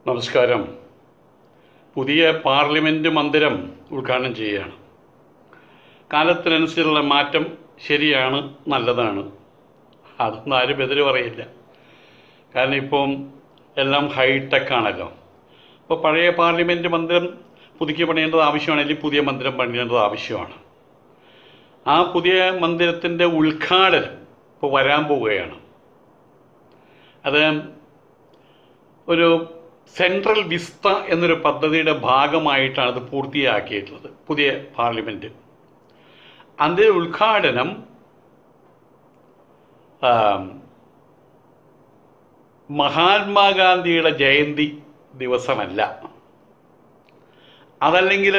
നമസ്കാരം പുതിയ പാർലമെൻറ്റ് മന്ദിരം ഉദ്ഘാടനം ചെയ്യുകയാണ് കാലത്തിനനുസരിച്ചുള്ള മാറ്റം ശരിയാണ് നല്ലതാണ് അതൊന്നും ആരും എതിര് പറയില്ല കാരണം ഇപ്പം എല്ലാം ഹൈടെക് ആണല്ലോ അപ്പോൾ പഴയ പാർലമെൻറ്റ് മന്ദിരം പുതുക്കി പണിയേണ്ടത് ആവശ്യമാണ് അല്ലെങ്കിൽ പുതിയ മന്ദിരം പണിയേണ്ടത് ആവശ്യമാണ് ആ പുതിയ മന്ദിരത്തിൻ്റെ ഉദ്ഘാടനം ഇപ്പോൾ വരാൻ പോവുകയാണ് അത് ഒരു സെൻട്രൽ വിസ്ത എന്നൊരു പദ്ധതിയുടെ ഭാഗമായിട്ടാണ് അത് പൂർത്തിയാക്കിയിട്ടുള്ളത് പുതിയ പാർലമെൻറ്റ് അതിൻ്റെ ഉദ്ഘാടനം ആം, മഹാത്മാഗാന്ധിയുടെ ജയന്തി ദിവസമല്ല അതല്ലെങ്കിൽ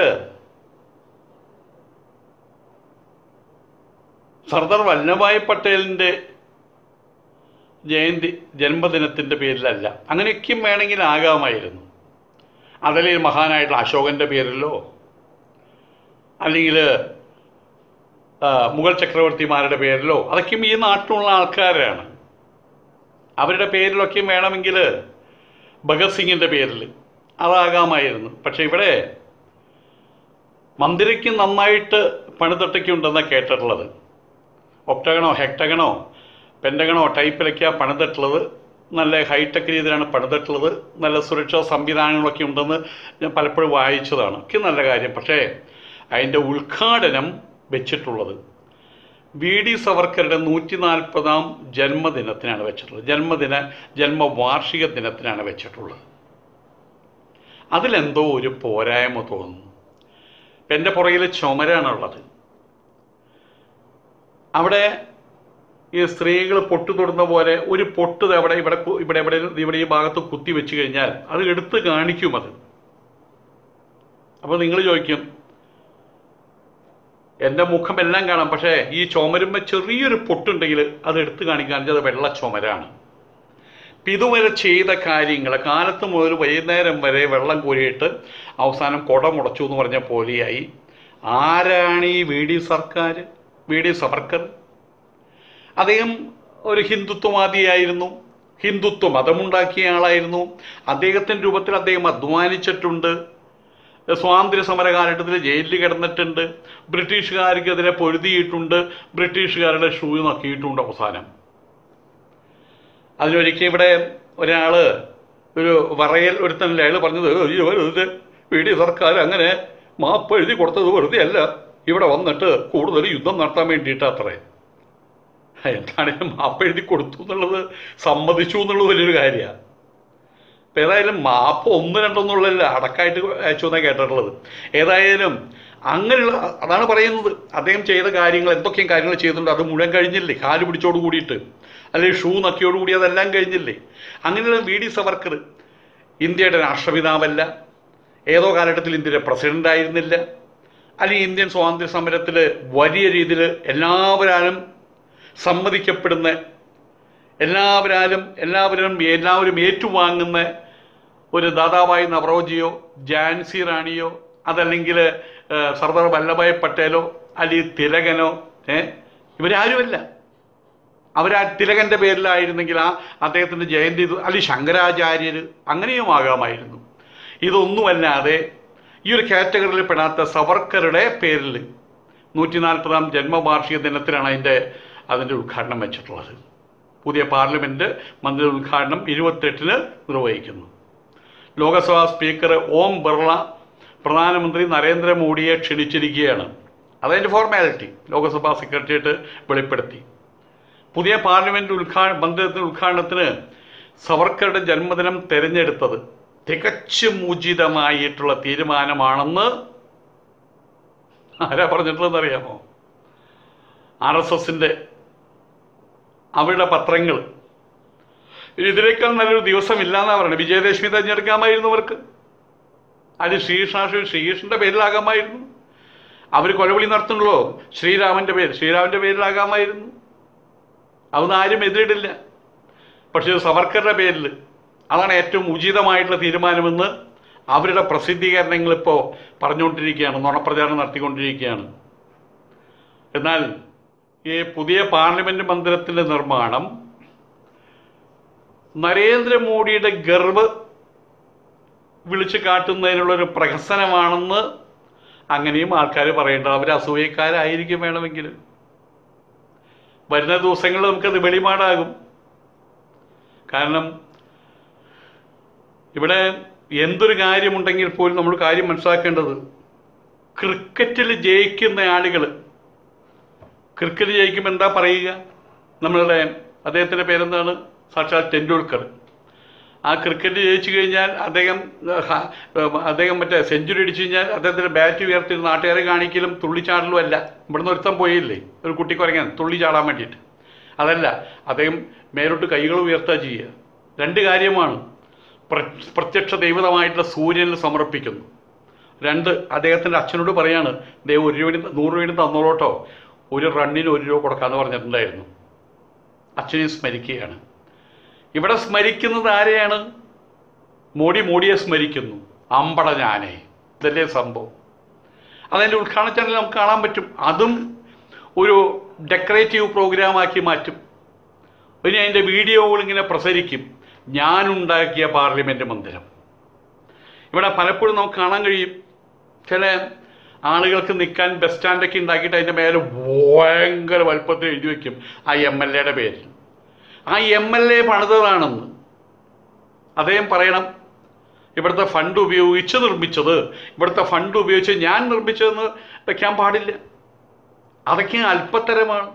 സർദാർ വല്ലഭായ് പട്ടേലിൻ്റെ ജയന്തി ജന്മദിനത്തിൻ്റെ പേരിലല്ല അങ്ങനെയൊക്കെയും വേണമെങ്കിൽ ആകാമായിരുന്നു അതല്ലെങ്കിൽ മഹാനായിട്ടുള്ള അശോകൻ്റെ പേരിലോ അല്ലെങ്കിൽ ആ, മുഗൾ ചക്രവർത്തിമാരുടെ പേരിലോ അതൊക്കെയും ഈ നാട്ടിലുള്ള ആൾക്കാരാണ് അവരുടെ പേരിലൊക്കെയും വേണമെങ്കിൽ ഭഗത് സിംഗിൻ്റെ പേരിൽ അതാകാമായിരുന്നു പക്ഷെ ഇവിടെ മന്ദിരയ്ക്ക് നന്നായിട്ട് പണിതൊട്ടയ്ക്കുണ്ടെന്നാണ് കേട്ടിട്ടുള്ളത് ഒക്ടഗണോ ഹെക്ടഗണോ പെൻറ്റഗണോ ടൈപ്പിലൊക്കെയാണ് പണിതിട്ടുള്ളത് നല്ല ഹൈടെക് രീതിയിലാണ് പണിതിട്ടുള്ളത് നല്ല സുരക്ഷാ സംവിധാനങ്ങളൊക്കെ ഉണ്ടെന്ന് ഞാൻ പലപ്പോഴും വായിച്ചതാണ് ഒക്കെ നല്ല കാര്യം പക്ഷേ അതിൻ്റെ ഉദ്ഘാടനം വെച്ചിട്ടുള്ളത് വി ഡി സവർക്കറുടെ നൂറ്റി നാൽപ്പതാം ജന്മദിനത്തിനാണ് വെച്ചിട്ടുള്ളത് ജന്മദിന ജന്മവാർഷിക ദിനത്തിനാണ് വെച്ചിട്ടുള്ളത് അതിലെന്തോ ഒരു പോരായ്മ തോന്നുന്നു ഇപ്പം എൻ്റെ പുറകിൽ ചുമരാണുള്ളത് അവിടെ ഈ സ്ത്രീകൾ പൊട്ട് തൊടുന്ന പോലെ ഒരു പൊട്ട് ദേ അവിടെ ഇവിടെ കു- ഇവിടെ ഇവിടെ ഇവിടെ ഈ ഭാഗത്ത് കുത്തി വെച്ച് കഴിഞ്ഞാൽ അത് എടുത്ത് കാണിക്കും അത് അപ്പോൾ നിങ്ങൾ ചോദിക്കും എൻ്റെ മുഖമെല്ലാം കാണാം പക്ഷേ ഈ ചുമരുമ്പോൾ ചെറിയൊരു പൊട്ടുണ്ടെങ്കിൽ അത് എടുത്ത് കാണിക്കാൻ അത് വെള്ള ചുമരാണ് ഇപ്പം ഇതുവരെ ചെയ്ത കാര്യങ്ങൾ കാലത്ത് മുതൽ വൈകുന്നേരം വരെ വെള്ളം കോരിയിട്ട് അവസാനം കുട മുടച്ചു എന്ന് പറഞ്ഞ പോലെയായി ആരാണ് ഈ വി ഡി സർക്കാർ വി ഡി സവർക്കർ അദ്ദേഹം ഒരു ഹിന്ദുത്വവാദിയായിരുന്നു ഹിന്ദുത്വ മതമുണ്ടാക്കിയ ആളായിരുന്നു അദ്ദേഹത്തിൻ്റെ രൂപത്തിൽ അദ്ദേഹം അധ്വാനിച്ചിട്ടുണ്ട് സ്വാതന്ത്ര്യ സമര കാലഘട്ടത്തിൽ ജയിലിൽ കിടന്നിട്ടുണ്ട് ബ്രിട്ടീഷുകാർക്കെതിരെ പൊരുതിയിട്ടുണ്ട് ബ്രിട്ടീഷുകാരുടെ ഷൂ നക്കിയിട്ടുണ്ട് അവസാനം അതിനൊരിക്കൽ ഇവിടെ ഒരാൾ ഒരു വറയൽ ഒരുത്തനല്ലേ അയാൾ പറഞ്ഞത് "അയ്യോ, ഇത് വി ഡി സർക്കാർ അങ്ങനെ മാപ്പ് എഴുതി കൊടുത്തത് വെറുതെ അല്ല ഇവിടെ വന്നിട്ട് കൂടുതൽ യുദ്ധം നടത്താൻ വേണ്ടിയിട്ട് അത്രേ എന്താണെങ്കിലും മാപ്പ് എഴുതി കൊടുത്തു എന്നുള്ളത് സമ്മതിച്ചു എന്നുള്ളത് വലിയൊരു കാര്യമാണ് ഇപ്പം ഏതായാലും മാപ്പ് ഒന്ന് രണ്ടൊന്നുള്ളല്ല അടക്കമായിട്ട് അയച്ചു എന്നാണ് കേട്ടിട്ടുള്ളത് ഏതായാലും അങ്ങനെയുള്ള അതാണ് പറയുന്നത് അദ്ദേഹം ചെയ്ത കാര്യങ്ങൾ എന്തൊക്കെയും കാര്യങ്ങൾ ചെയ്തിട്ടുണ്ട് അത് മുഴുവൻ കഴിഞ്ഞില്ലേ കാല് പിടിച്ചോട് കൂടിയിട്ട് അല്ലെങ്കിൽ ഷൂ നക്കിയോട് കൂടി അതെല്ലാം കഴിഞ്ഞില്ലേ അങ്ങനെയുള്ള വി ഡി സവർക്കർ ഇന്ത്യയുടെ രാഷ്ട്രപിതാവല്ല ഏതോ കാലഘട്ടത്തിൽ ഇന്ത്യയുടെ പ്രസിഡന്റ് ആയിരുന്നില്ല അല്ലെങ്കിൽ ഇന്ത്യൻ സ്വാതന്ത്ര്യ സമരത്തിൽ വലിയ രീതിയിൽ എല്ലാവരാലും സമ്മതിക്കപ്പെടുന്ന എല്ലാവരാലും എല്ലാവരും എല്ലാവരും ഏറ്റുവാങ്ങുന്ന ഒരു ദാദാഭായ് നവറോജിയോ ജാൻസി റാണിയോ അതല്ലെങ്കിൽ ഏഹ്, സർദാർ വല്ലഭായ് പട്ടേലോ അല്ലെങ്കിൽ തിലകനോ ഏ ഇവരാരുമല്ല അവരാ തിലകന്റെ പേരിലായിരുന്നെങ്കിൽ ആ അദ്ദേഹത്തിൻ്റെ ജയന്തി ഇത് അല്ലെങ്കിൽ ശങ്കരാചാര്യർ അങ്ങനെയും ആകാമായിരുന്നു ഇതൊന്നുമല്ലാതെ ഈ ഒരു കാറ്റഗറിയിൽ പെടാത്ത സവർക്കറുടെ പേരിൽ നൂറ്റി നാൽപ്പതാം ജന്മവാർഷിക ദിനത്തിലാണ് അതിൻ്റെ അതിൻ്റെ ഉദ്ഘാടനം വെച്ചിട്ടുള്ളത് പുതിയ പാർലമെൻറ്റ് മന്ദിര ഉദ്ഘാടനം ഇരുപത്തെട്ടിന് നിർവഹിക്കുന്നു ലോകസഭാ സ്പീക്കർ ഓം ബിർള പ്രധാനമന്ത്രി നരേന്ദ്രമോദിയെ ക്ഷണിച്ചിരിക്കുകയാണ് അതതിൻ്റെ ഫോർമാലിറ്റി ലോകസഭാ സെക്രട്ടേറിയറ്റ് വെളിപ്പെടുത്തി പുതിയ പാർലമെൻറ്റ് ഉദ്ഘാ മന്ദിരത്തിൻ്റെ ഉദ്ഘാടനത്തിന് സവർക്കറുടെ ജന്മദിനം തിരഞ്ഞെടുത്തത് തികച്ചും ഉചിതമായിട്ടുള്ള തീരുമാനമാണെന്ന് ആരാ പറഞ്ഞിട്ടുള്ളതെന്ന് അറിയാമോ ആർ എസ് എസിൻ്റെ അവരുടെ പത്രങ്ങൾ ഇതിനേക്കാൾ നല്ലൊരു ദിവസം ഇല്ലാന്നാ പറയുന്നത് വിജയദശമി തിരഞ്ഞെടുക്കാമായിരുന്നു അവർക്ക് അത് ശ്രീകൃഷ്ണ ശ്രീകൃഷ്ണന്റെ പേരിലാകാമായിരുന്നു അവർ കൊലവിളി നടത്തുന്നുള്ളൂ ശ്രീരാമന്റെ പേര് ശ്രീരാമന്റെ പേരിലാകാമായിരുന്നു അതൊന്നും ആരും എതിരിടില്ല പക്ഷേ ഇത് സവർക്കറുടെ പേരിൽ അതാണ് ഏറ്റവും ഉചിതമായിട്ടുള്ള തീരുമാനമെന്ന് അവരുടെ പ്രസിദ്ധീകരണങ്ങൾ ഇപ്പോൾ പറഞ്ഞുകൊണ്ടിരിക്കുകയാണ് നുണപ്രചാരണം നടത്തിക്കൊണ്ടിരിക്കുകയാണ് എന്നാൽ ഈ പുതിയ പാർലമെന്റ് മന്ദിരത്തിന്റെ നിർമ്മാണം നരേന്ദ്രമോദിയുടെ ഗർവ് വിളിച്ചു കാട്ടുന്നതിനുള്ളൊരു പ്രഹസനമാണെന്ന് അങ്ങനെയും ആൾക്കാർ പറയേണ്ടത് അവർ അസൂയക്കാരായിരിക്കും വേണമെങ്കിൽ വരുന്ന ദിവസങ്ങളിൽ നമുക്കത് വെളിപാടാകും കാരണം ഇവിടെ എന്തൊരു കാര്യമുണ്ടെങ്കിൽ പോലും നമ്മൾ കാര്യം മനസ്സിലാക്കേണ്ടത് ക്രിക്കറ്റിൽ ജയിക്കുന്ന ആളുകൾ ക്രിക്കറ്റ് ജയിക്കുമ്പോൾ എന്താ പറയുക നമ്മളുടെ അദ്ദേഹത്തിൻ്റെ പേരെന്താണ് സാക്ഷാൽ ടെണ്ടുൽക്കർ ആ ക്രിക്കറ്റ് ജയിച്ചു കഴിഞ്ഞാൽ അദ്ദേഹം ഏഹ്, ഹ, ഏഹ്, അദ്ദേഹം മറ്റേ സെഞ്ചുറി അടിച്ചു കഴിഞ്ഞാൽ അദ്ദേഹത്തിൻ്റെ ബാറ്റ് ഉയർത്തി നാട്ടുകാരെ കാണിക്കലും തുള്ളിച്ചാടലും അല്ല ഇവിടുന്ന് ഒരുത്തം പോയില്ലേ ഒരു കുട്ടിക്ക് ഉറങ്ങാൻ തുള്ളി ചാടാൻ വേണ്ടിയിട്ട് അതല്ല അദ്ദേഹം മേലോട്ട് കൈകൾ ഉയർത്തുക ചെയ്യുക രണ്ട് കാര്യമാണ് പ്ര- പ്രത്യക്ഷ ദൈവതമായിട്ടുള്ള സൂര്യനിൽ സമർപ്പിക്കുന്നു രണ്ട് അദ്ദേഹത്തിൻ്റെ അച്ഛനോട് പറയാണ് ദൈവം ഒരു രൂപ നൂറ് രൂപ തന്നോളോട്ടോ ഒരു റണ്ണിന് ഒരു രൂപ കൊടുക്കാമെന്ന് പറഞ്ഞിട്ടുണ്ടായിരുന്നു അച്ഛനെ സ്മരിക്കുകയാണ് ഇവിടെ സ്മരിക്കുന്നത് ആരെയാണ് മോഡി മോഡിയെ സ്മരിക്കുന്നു അമ്പട ഞാനേ ഇതല്ലേ സംഭവം അതിൻ്റെ ഉദ്ഘാടന ചടങ്ങിൽ നമുക്ക് കാണാൻ പറ്റും അതും ഒരു ഡെക്കറേറ്റീവ് പ്രോഗ്രാമാക്കി മാറ്റും ഇനി അതിൻ്റെ വീഡിയോകൾ ഇങ്ങനെ പ്രസരിക്കും ഞാനുണ്ടാക്കിയ പാർലമെൻറ്റ് മന്ദിരം ഇവിടെ പലപ്പോഴും നമുക്ക് കാണാൻ കഴിയും ചില ആളുകൾക്ക് നിൽക്കാൻ ബസ് സ്റ്റാൻഡൊക്കെ ഉണ്ടാക്കിയിട്ട് അതിൻ്റെ മേലെ ഭയങ്കര വലുപ്പത്തിൽ എഴുതി വയ്ക്കും ആ എം എൽ എയുടെ പേര് ആ എം എൽ എ പണിതതാണെന്ന് അദ്ദേഹം പറയണം ഇവിടുത്തെ ഫണ്ട് ഉപയോഗിച്ച് നിർമ്മിച്ചത് ഇവിടുത്തെ ഫണ്ട് ഉപയോഗിച്ച് ഞാൻ നിർമ്മിച്ചതെന്ന് വയ്ക്കാൻ പാടില്ല അതൊക്കെ അല്പത്തരമാണ്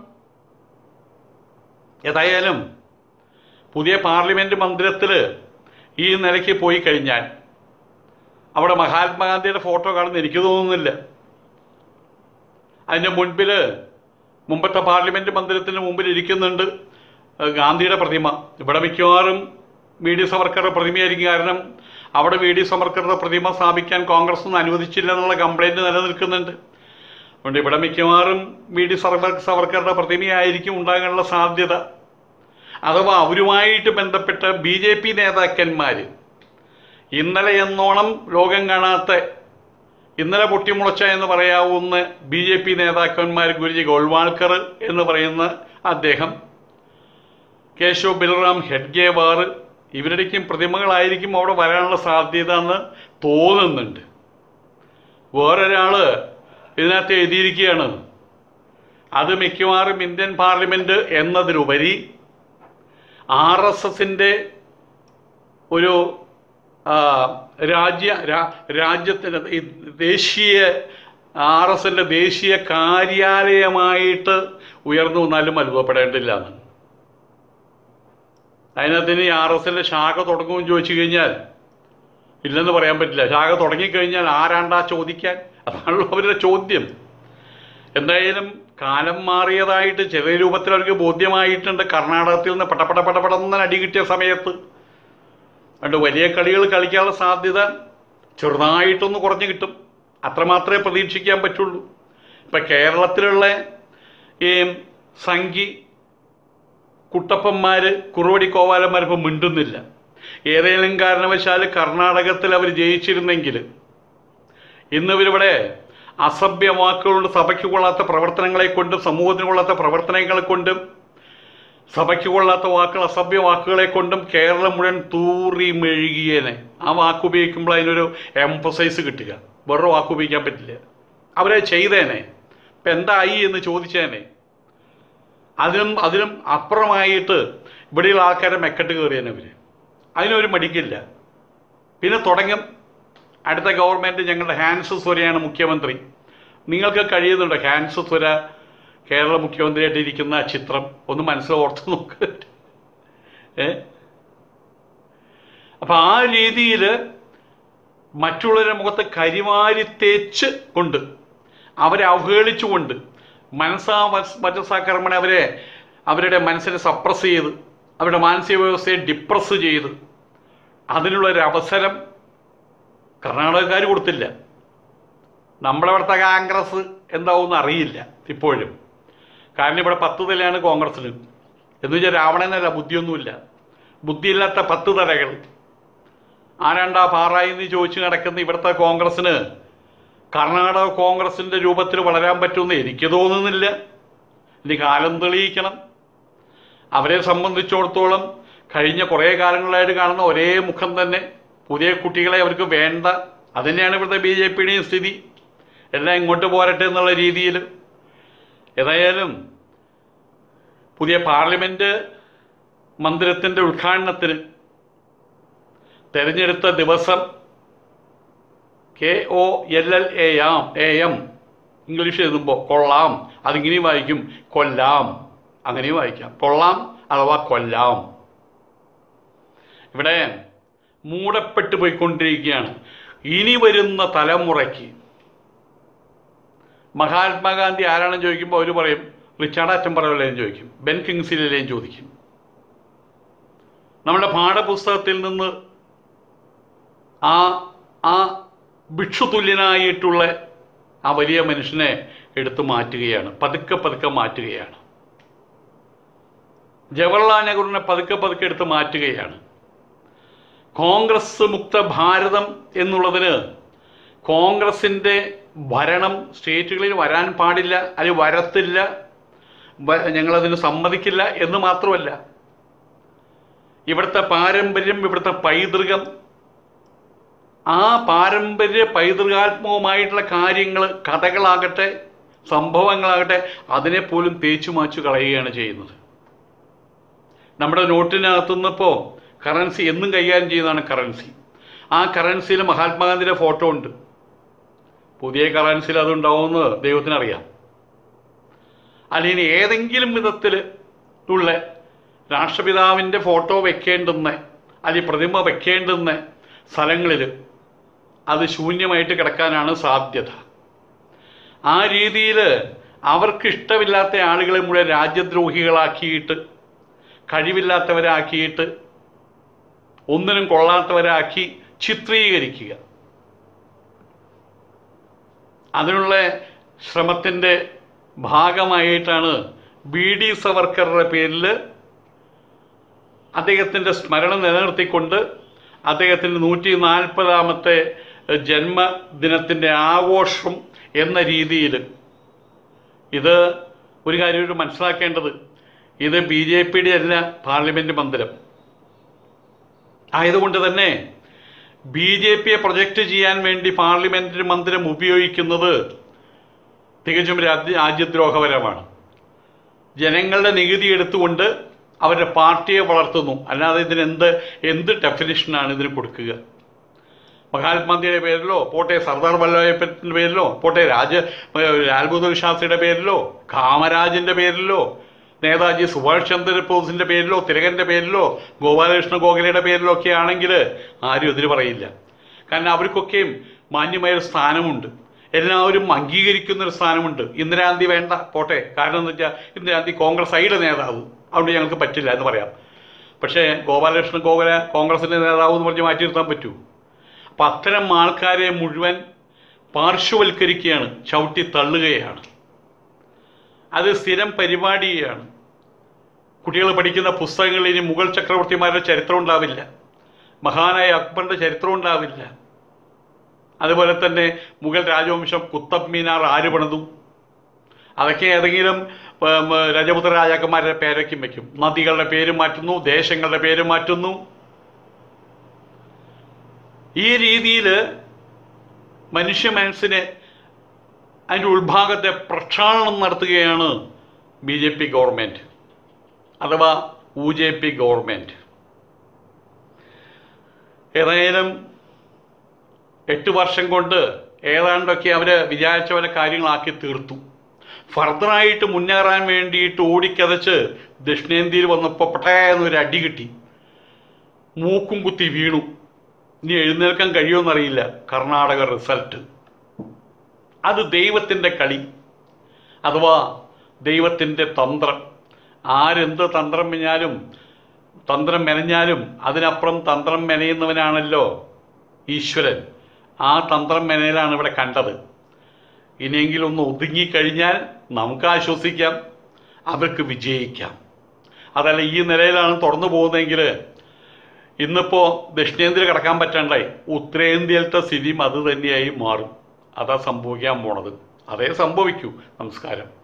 ഏതായാലും പുതിയ പാർലമെൻറ്റ് മന്ദിരത്തിൽ ഈ നിലയ്ക്ക് പോയി കഴിഞ്ഞാൽ അവിടെ മഹാത്മാഗാന്ധിയുടെ ഫോട്ടോ കാണുന്ന എനിക്ക് തോന്നുന്നില്ല അതിൻ്റെ മുൻപിൽ മുമ്പത്തെ പാർലമെൻറ്റ് മന്ദിരത്തിന് മുമ്പിൽ ഇരിക്കുന്നുണ്ട് ഏഹ്, ഗാന്ധിയുടെ പ്രതിമ ഇവിടെ മിക്കവാറും വി ഡി സവർക്കറുടെ പ്രതിമയായിരിക്കും കാരണം അവിടെ വി ഡി സവർക്കറുടെ പ്രതിമ സ്ഥാപിക്കാൻ കോൺഗ്രസ് ഒന്നും അനുവദിച്ചില്ല എന്നുള്ള കംപ്ലൈൻറ്റ് നിലനിൽക്കുന്നുണ്ട് അതുകൊണ്ട് ഇവിടെ മിക്കവാറും വി ഡി സർവർ സവർക്കറുടെ പ്രതിമയായിരിക്കും ഉണ്ടാകാനുള്ള സാധ്യത അഥവാ അവരുമായിട്ട് ബന്ധപ്പെട്ട ബി ജെ പി നേതാക്കന്മാർ ഇന്നലെ എന്നോണം ലോകം കാണാത്ത ഇന്നലെ പൊട്ടിമുളച്ച എന്ന് പറയാവുന്ന ബി ജെ പി നേതാക്കന്മാർ ഗുരുജി ഗോൾവാൾക്കർ എന്ന് പറയുന്ന അദ്ദേഹം കേശവ് ബൽറാം ഹെഡ്ഗേവാർ ഇവരുടെയും പ്രതിമകളായിരിക്കും അവിടെ വരാനുള്ള സാധ്യത എന്ന് തോന്നുന്നുണ്ട് വേറൊരാൾ ഇതിനകത്ത് എഴുതിയിരിക്കുകയാണ് അത് മിക്കവാറും ഇന്ത്യൻ പാർലമെൻറ്റ് എന്നതിലുപരി ആർ എസ് എസിൻ്റെ ഒരു ആ, രാജ്യ രാ- രാജ്യത്തിൻ്റെ ഈ ദേശീയ ആർ എസ് എൻ്റെ ദേശീയ കാര്യാലയമായിട്ട് ഉയർന്നു വന്നാലും അത്ഭുതപ്പെടേണ്ടില്ല എന്ന് അതിനകത്തിന് ആർ എസ് എൻ്റെ ശാഖ തുടങ്ങുമെന്ന് ചോദിച്ചു കഴിഞ്ഞാൽ ഇല്ലെന്ന് പറയാൻ പറ്റില്ല ശാഖ തുടങ്ങിക്കഴിഞ്ഞാൽ ആരാണ്ടാ ചോദിക്കാൻ അതാണല്ലോ അവരുടെ ചോദ്യം എന്തായാലും കാലം മാറിയതായിട്ട് ചെറിയ രൂപത്തിൽ അവർക്ക് ബോധ്യമായിട്ടുണ്ട് കർണാടകത്തിൽ നിന്ന് പടപട പടപടന്ന് അടി കിട്ടിയ സമയത്ത് അതുകൊണ്ട് വലിയ കളികൾ കളിക്കാനുള്ള സാധ്യത ചെറുതായിട്ടൊന്ന് കുറഞ്ഞു കിട്ടും അത്രമാത്രമേ പ്രതീക്ഷിക്കാൻ പറ്റുള്ളൂ ഇപ്പം കേരളത്തിലുള്ള ഈ സംഘി കുട്ടപ്പന്മാർ കുറുവടി കോവാലന്മാർ ഇപ്പം മിണ്ടുന്നില്ല ഏതെങ്കിലും കാരണവശാൽ കർണാടകത്തിൽ അവർ ജയിച്ചിരുന്നെങ്കിൽ ഇന്ന് ഇവരിവിടെ അസഭ്യ വാക്കുകളുണ്ട് സഭയ്ക്ക് കൊള്ളാത്ത പ്രവർത്തനങ്ങളെ കൊണ്ടും സമൂഹത്തിന് കൊള്ളാത്ത പ്രവർത്തനങ്ങളെ കൊണ്ടും സഭയ്ക്ക് കൊള്ളാത്ത വാക്കുകൾ അസഭ്യ വാക്കുകളെ കൊണ്ടും കേരളം മുഴുവൻ തൂറി മെഴുകിയേനെ ആ വാക്ക് ഉപയോഗിക്കുമ്പോൾ അതിനൊരു എംഫസൈസ് കിട്ടുക വേറൊരു വാക്ക് ഉപയോഗിക്കാൻ പറ്റില്ല അവരെ ചെയ്തേനെ ഇപ്പം എന്തായി എന്ന് ചോദിച്ചേനെ അതിനും അതിനും അപ്പുറമായിട്ട് ഇവിടെയുള്ള ആൾക്കാരെ മെക്കെട്ട് കയറിയേനെ അവർ അതിനൊരു മടിക്കില്ല പിന്നെ തുടങ്ങും അടുത്ത ഗവൺമെൻറ് ഞങ്ങളുടെ ഹാൻസ് സ്വരയാണ് മുഖ്യമന്ത്രി നിങ്ങൾക്ക് കഴിയുന്നുണ്ട് ഹാൻസ് സ്വര കേരള മുഖ്യമന്ത്രിയായിട്ട് ഇരിക്കുന്ന ആ ചിത്രം ഒന്ന് മനസ്സിൽ ഓർത്ത് നോക്ക് ഏ അപ്പം ആ രീതിയിൽ മറ്റുള്ളവരുടെ മുഖത്ത് കരിവാരി തേച്ച് കൊണ്ട് അവരെ അവഹേളിച്ചുകൊണ്ട് മനസ്സാ വചസാക്രമണം അവരെ അവരുടെ മനസ്സിനെ സപ്രസ് ചെയ്ത് അവരുടെ മാനസിക വ്യവസ്ഥയെ ഡിപ്രസ് ചെയ്ത് അതിനുള്ളൊരു അവസരം കർണാടകക്കാർ കൊടുത്തില്ല നമ്മുടെ അവിടുത്തെ കോൺഗ്രസ് എന്താവും അറിയില്ല ഇപ്പോഴും കാരണം ഇവിടെ പത്ത് തലയാണ് കോൺഗ്രസ്സിന് എന്ന് വെച്ചാൽ രാവണനല്ല ബുദ്ധിയൊന്നുമില്ല ബുദ്ധിയില്ലാത്ത പത്ത് തലകൾ ആരാണ്ടാ പാറായി എന്ന് ചോദിച്ചു നടക്കുന്ന ഇവിടുത്തെ കോൺഗ്രസ്സിന് കർണാടക കോൺഗ്രസിൻ്റെ രൂപത്തിൽ വളരാൻ പറ്റുമെന്ന് എനിക്ക് തോന്നുന്നില്ല ഇനി കാലം തെളിയിക്കണം അവരെ സംബന്ധിച്ചിടത്തോളം കഴിഞ്ഞ കുറേ കാലങ്ങളായിട്ട് കാണുന്ന ഒരേ മുഖം തന്നെ പുതിയ കുട്ടികളെ അവർക്ക് വേണ്ട അതുതന്നെയാണ് ഇവിടുത്തെ ബി ജെ പിയുടെയും സ്ഥിതി എല്ലാം ഇങ്ങോട്ട് പോരട്ടെ എന്നുള്ള രീതിയിൽ ഏതായാലും പുതിയ പാർലമെൻറ്റ് മന്ദിരത്തിൻ്റെ ഉദ്ഘാടനത്തിന് തെരഞ്ഞെടുത്ത ദിവസം K O L L A um A M English എഴുതുമ്പോൾ കൊള്ളാം അതിങ്ങനെയും വായിക്കും കൊല്ലാം അങ്ങനെയും വായിക്കാം കൊള്ളാം അഥവാ കൊല്ലാം ഇവിടെ മൂടപ്പെട്ടു പോയിക്കൊണ്ടിരിക്കുകയാണ് ഇനി വരുന്ന തലമുറയ്ക്ക് മഹാത്മാഗാന്ധി ആരാണെന്ന് ചോദിക്കുമ്പോൾ അവർ പറയും റിച്ചാർഡ് അറ്റംബറയിലേയും ചോദിക്കും ബെൻ കിങ്സിലേയും ചോദിക്കും നമ്മുടെ പാഠപുസ്തകത്തിൽ നിന്ന് ആ ആ ഭിക്ഷുതുല്യനായിട്ടുള്ള ആ വലിയ മനുഷ്യനെ എടുത്തു മാറ്റുകയാണ് പതുക്കെ പതുക്കെ മാറ്റുകയാണ് ജവഹർലാൽ നെഹ്റുവിനെ പതുക്കെ പതുക്കെ എടുത്ത് മാറ്റുകയാണ് കോൺഗ്രസ് മുക്ത ഭാരതം എന്നുള്ളതിന് കോൺഗ്രസിൻ്റെ ഭരണം സ്റ്റേറ്റുകളിൽ വരാൻ പാടില്ല അത് വരത്തില്ല വ- ഞങ്ങളതിന് സമ്മതിക്കില്ല എന്ന് മാത്രമല്ല ഇവിടുത്തെ പാരമ്പര്യം ഇവിടുത്തെ പൈതൃകം ആ പാരമ്പര്യ പൈതൃകാത്മകമായിട്ടുള്ള കാര്യങ്ങൾ കഥകളാകട്ടെ സംഭവങ്ങളാകട്ടെ അതിനെ പോലും തേച്ചു മാച്ചു കളയുകയാണ് ചെയ്യുന്നത് നമ്മുടെ നോട്ടിനകത്തുനിന്ന് ഇപ്പോൾ കറൻസി എന്നും കൈകാര്യം ചെയ്യുന്നതാണ് കറൻസി ആ കറൻസിയിൽ മഹാത്മാഗാന്ധിയുടെ ഫോട്ടോ ഉണ്ട് പുതിയ കറൻസിയിൽ അതുണ്ടാവുമെന്ന് ദൈവത്തിനറിയാം അല്ലെങ്കിൽ ഏതെങ്കിലും വിധത്തിൽ ഉള്ള രാഷ്ട്രപിതാവിൻ്റെ ഫോട്ടോ വെക്കേണ്ടുന്ന അല്ലെങ്കിൽ പ്രതിമ വെക്കേണ്ടുന്ന സ്ഥലങ്ങളിൽ അത് ശൂന്യമായിട്ട് കിടക്കാനാണ് സാധ്യത ആ രീതിയിൽ അവർക്ക് ഇഷ്ടമില്ലാത്ത ആളുകളെ മുഴുവൻ രാജ്യദ്രോഹികളാക്കിയിട്ട് കഴിവില്ലാത്തവരാക്കിയിട്ട് ഒന്നിനും കൊള്ളാത്തവരാക്കി ചിത്രീകരിക്കുക അതിനുള്ള ശ്രമത്തിൻ്റെ ഭാഗമായിട്ടാണ് ബി ഡി സവർക്കറുടെ പേരിൽ അദ്ദേഹത്തിൻ്റെ സ്മരണ നിലനിർത്തിക്കൊണ്ട് അദ്ദേഹത്തിൻ്റെ നൂറ്റി നാൽപ്പതാമത്തെ ജന്മദിനത്തിൻ്റെ ആഘോഷം എന്ന രീതിയിൽ ഇത് ഒരു കാര്യം ഒരു മനസ്സിലാക്കേണ്ടത് ഇത് ബി ജെ പിയുടെ അല്ല പാർലമെൻറ്റ് മന്ദിരം ആയതുകൊണ്ട് തന്നെ ബി ജെ പിയെ പ്രൊജക്റ്റ് ചെയ്യാൻ വേണ്ടി പാർലമെൻറ്റ് മന്ദിരം ഉപയോഗിക്കുന്നത് തികച്ചും രാജ്യ രാജ്യദ്രോഹപരമാണ് ജനങ്ങളുടെ നികുതി എടുത്തുകൊണ്ട് അവരുടെ പാർട്ടിയെ വളർത്തുന്നു അല്ലാതെ ഇതിന് എന്ത് എന്ത് ഡെഫിനിഷനാണ് ഇതിന് കൊടുക്കുക മഹാത്മാഗാന്ധിയുടെ പേരിലോ പോട്ടെ സർദാർ വല്ലഭായ് പട്ടേലിന്റെ പേരിലോ പോട്ടെ രാജ ലാൽ ബഹദൂർ ശാസ്ത്രിയുടെ പേരിലോ കാമരാജിന്റെ പേരിലോ നേതാജി സുഭാഷ് ചന്ദ്രബോസിന്റെ പേരിലോ തിലകന്റെ പേരിലോ ഗോപാലകൃഷ്ണ ഗോഖലയുടെ പേരിലോ ഒക്കെ ആണെങ്കിൽ ആരും എതിര് പറയില്ല കാരണം അവർക്കൊക്കെയും മാന്യമായ ഒരു സ്ഥാനമുണ്ട് എല്ലാവരും അംഗീകരിക്കുന്ന ഒരു സ്ഥാനമുണ്ട് ഇന്ദിരാഗാന്ധി വേണ്ട പോട്ടെ കാരണം എന്ന് വെച്ചാൽ ഇന്ദിരാഗാന്ധി കോൺഗ്രസ് ഐയുടെ നേതാവ് അതുകൊണ്ട് ഞങ്ങൾക്ക് പറ്റില്ല എന്ന് പറയാം പക്ഷേ ഗോപാലകൃഷ്ണൻ ഗോകുല കോൺഗ്രസിന്റെ നേതാവ് എന്ന് പറഞ്ഞ് മാറ്റി നിർത്താൻ പറ്റൂ അപ്പം അത്തരം ആൾക്കാരെ മുഴുവൻ പാർശ്വവൽക്കരിക്കുകയാണ് ചവിട്ടി തള്ളുകയാണ് അത് സ്ഥിരം പരിപാടിയാണ് കുട്ടികൾ പഠിക്കുന്ന പുസ്തകങ്ങളിൽ ഇനി മുഗൾ ചക്രവർത്തിമാരുടെ ചരിത്രം ഉണ്ടാവില്ല മഹാനായ അക്ബറിന്റെ ചരിത്രം ഉണ്ടാവില്ല അതുപോലെ തന്നെ മുഗൾ രാജവംശം കുത്തബ് മീനാർ ആര് പണിതു അതൊക്കെ ഏതെങ്കിലും ഉം, രജപുത്ര രാജാക്കന്മാരുടെ പേരൊക്കെ വയ്ക്കും നദികളുടെ പേര് മാറ്റുന്നു ദേശങ്ങളുടെ പേര് മാറ്റുന്നു ഈ രീതിയിൽ മനുഷ്യ മനസ്സിനെ അതിൻ്റെ ഉൾഭാഗത്തെ പ്രക്ഷാളനം നടത്തുകയാണ് ബി ജെ പി ഗവൺമെൻറ് അഥവാ ഉ ജെ പി ഗവൺമെൻറ് ഏതായാലും എട്ട് വർഷം കൊണ്ട് ഏതാണ്ടൊക്കെ അവർ വിചാരിച്ച പോലെ കാര്യങ്ങളാക്കി തീർത്തു ഫർദറായിട്ട് മുന്നേറാൻ വേണ്ടിയിട്ട് ഓടിക്കതച്ച് ദക്ഷിണേന്ത്യയിൽ വന്നപ്പോൾ പട്ടേന്നൊരു അടി കിട്ടി മൂക്കും കുത്തി വീണു ഇനി എഴുന്നേൽക്കാൻ കഴിയുമെന്നറിയില്ല കർണാടക റിസൾട്ട് അത് ദൈവത്തിൻ്റെ കളി അഥവാ ദൈവത്തിൻ്റെ തന്ത്രം ആരെന്ത് തന്ത്രം മെഞ്ഞാലും തന്ത്രം മെനഞ്ഞാലും അതിനപ്പുറം തന്ത്രം മെനയുന്നവനാണല്ലോ ഈശ്വരൻ ആ തന്ത്രം മെനയിലാണ് ഇവിടെ കണ്ടത് ഇനിയെങ്കിലും ഒന്ന് ഒതുങ്ങിക്കഴിഞ്ഞാൽ നമുക്ക് ആശ്വസിക്കാം അവർക്ക് വിജയിക്കാം അതല്ല ഈ നിലയിലാണ് തുറന്നു പോകുന്നതെങ്കിൽ ഇന്നിപ്പോൾ ദക്ഷിണേന്ത്യയിൽ കിടക്കാൻ പറ്റാണ്ടായി ഉത്തരേന്ത്യയിലത്തെ സ്ഥിതിയും അത് തന്നെയായി മാറും അതാ സംഭവിക്കാൻ പോണത് അതേ സംഭവിക്കൂ നമസ്കാരം